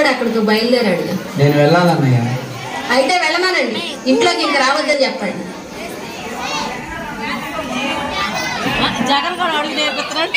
కూడా అక్కడికి బయలుదేరాడు నేను వెళ్ళాలన్నయ్య అయితే వెళ్ళమనండి ఇంట్లోకి ఇంక రావద్దని చెప్పండి జగన్ కూడా అడుగు నేర్పుతున్నాడు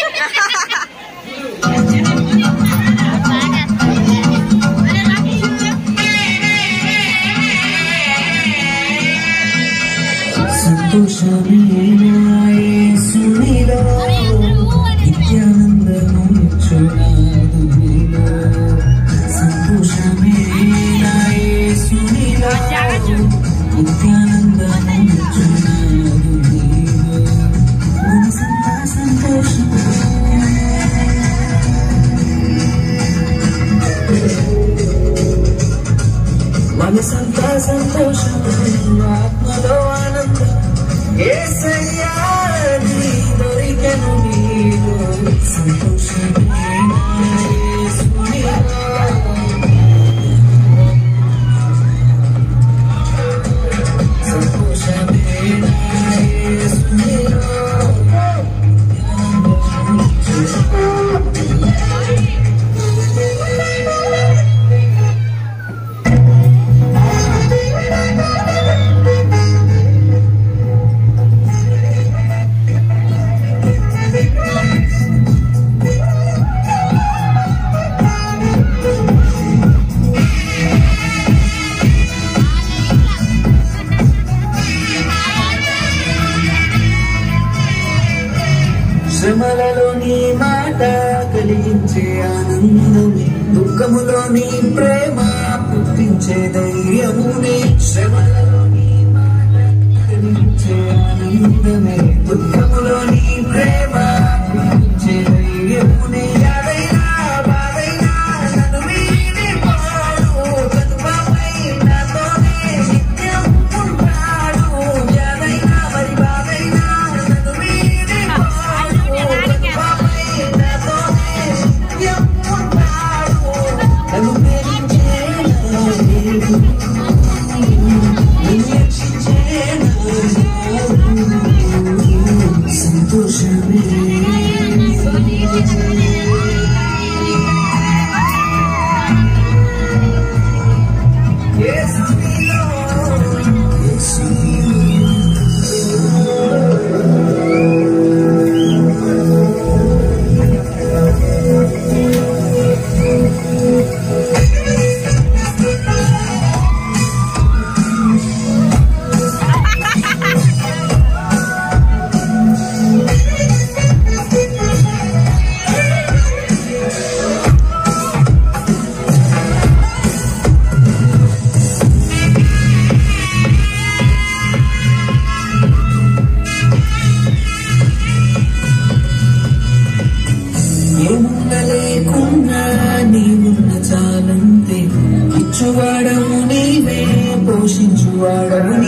సంతోషమే సునిలో నిత్యానందము చూడాదు నీలో సంతోషమే సునిలో నిత్యానందము చూడాదు నీలో మనసంతా సంతోషం మనసంతా సంతోషం ఆత్మలో ఆనందం ఏసయ్యా నీ దొరికెను నీలో సంతోషమే నా యేసునిలో. సంతోషమే నా యేసునిలో. శ్రమలలో నీ మాట కలిగించే ఆనందమే దుఃఖములో నీ ప్రేమ పుట్టించే ధైర్యమునే శ్రమలలో నీ మాట కలిగించే ఆనందమే దుఃఖములో నీ ప్రేమ పుట్టించే ధైర్యమునే యాదైనా బాధైనా నన్ను వీడి పోడు కనుపపై నాతోనే నిత్యం ఉంటాడు యాదైనా మరి బాధైనా నన్ను వీడి పోడు కనుపపై నాతోనే నిత్యం ఉంటాడు నన్ను ప్రేమించే నా దేవుడు, నన్ను రక్షించే నా దేవుడు. సంతోషమే యేసునిలో, యేసునిలో. ఏమున్న లేకున్నా నీవున్న చాలంతే ఇచ్చువాడము నీవే పోషించువాడము